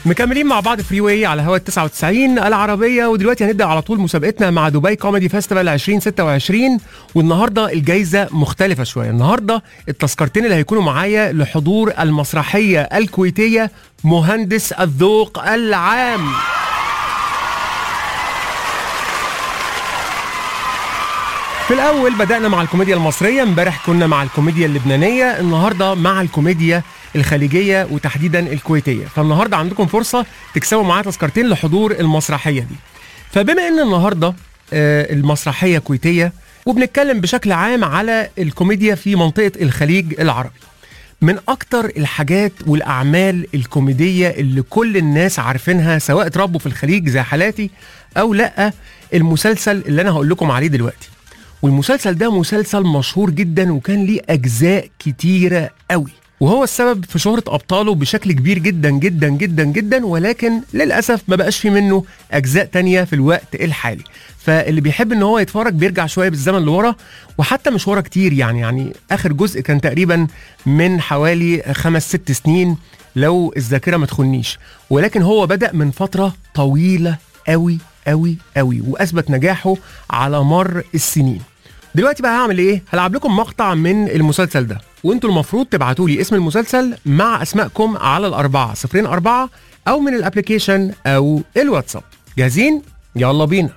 مكملين مع بعض فري واي على هوا 99 العربيه ودلوقتي هنبدا على طول مسابقتنا مع دبي كوميدي فيستيفال 2026 والنهارده الجايزه مختلفه شويه النهارده التذكرتين اللي هيكونوا معايا لحضور المسرحيه الكويتيه مهندس الذوق العام في الاول بدانا مع الكوميديا المصريه امبارح كنا مع الكوميديا اللبنانيه النهارده مع الكوميديا الخليجيه وتحديدا الكويتيه فالنهارده عندكم فرصه تكسبوا معايا تذكرتين لحضور المسرحيه دي فبما ان النهارده آه، المسرحيه كويتيه وبنتكلم بشكل عام على الكوميديا في منطقه الخليج العربي من اكتر الحاجات والاعمال الكوميديه اللي كل الناس عارفينها سواء اتربوا في الخليج زي حالاتي او لا المسلسل اللي انا هقول لكم عليه دلوقتي والمسلسل ده مسلسل مشهور جدا وكان ليه اجزاء كتيره قوي وهو السبب في شهرة أبطاله بشكل كبير جدا جدا جدا جدا ولكن للأسف ما بقاش في منه أجزاء تانية في الوقت الحالي فاللي بيحب ان هو يتفرج بيرجع شوية بالزمن لورا وحتى مش ورا كتير يعني يعني آخر جزء كان تقريبا من حوالي خمس ست سنين لو الذاكرة ما تخنيش ولكن هو بدأ من فترة طويلة قوي قوي قوي وأثبت نجاحه على مر السنين دلوقتي بقى هعمل ايه هلعب لكم مقطع من المسلسل ده وانتوا المفروض تبعتوا لي اسم المسلسل مع اسمائكم على الاربعه صفرين اربعه او من الابلكيشن او الواتساب جاهزين يلا بينا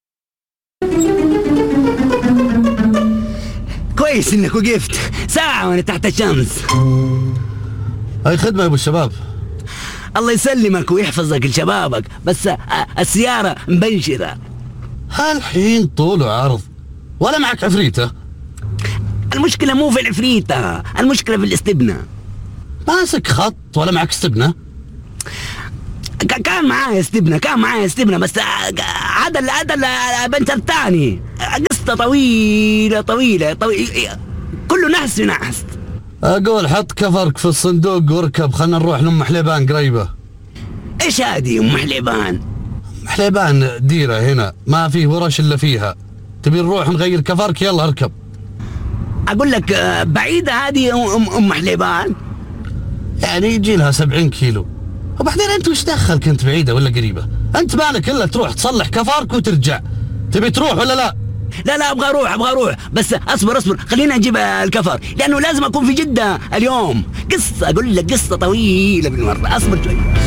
كويس انك وقفت ساعة وانا تحت الشمس هاي خدمة يا ابو الشباب الله يسلمك ويحفظك لشبابك بس آه، السيارة مبنشرة هالحين طول وعرض ولا معك عفريتة المشكلة مو في العفريتة المشكلة في الاستبنة ماسك خط ولا معك استبنة ك- كان معايا استبنة كان معايا استبنة بس آه، هذا ال- هذا ال- البنشر الثاني قصة طويلة طويلة طويلة كله نحس في نحس اقول حط كفرك في الصندوق واركب خلنا نروح لام حليبان قريبة ايش هذه ام حليبان حليبان ديرة هنا ما فيه ورش الا فيها تبي نروح نغير كفرك يلا اركب اقول لك آه، بعيدة هذه ام ام حليبان يعني يجي لها 70 كيلو وبعدين انت وش دخلك انت بعيدة ولا قريبة انت مالك الا تروح تصلح كفرك وترجع تبي تروح ولا لا لا لا ابغى اروح ابغى اروح بس اصبر اصبر خليني اجيب الكفر لانه لازم اكون في جده اليوم قصه اقول لك قصه طويله بالمره اصبر شوي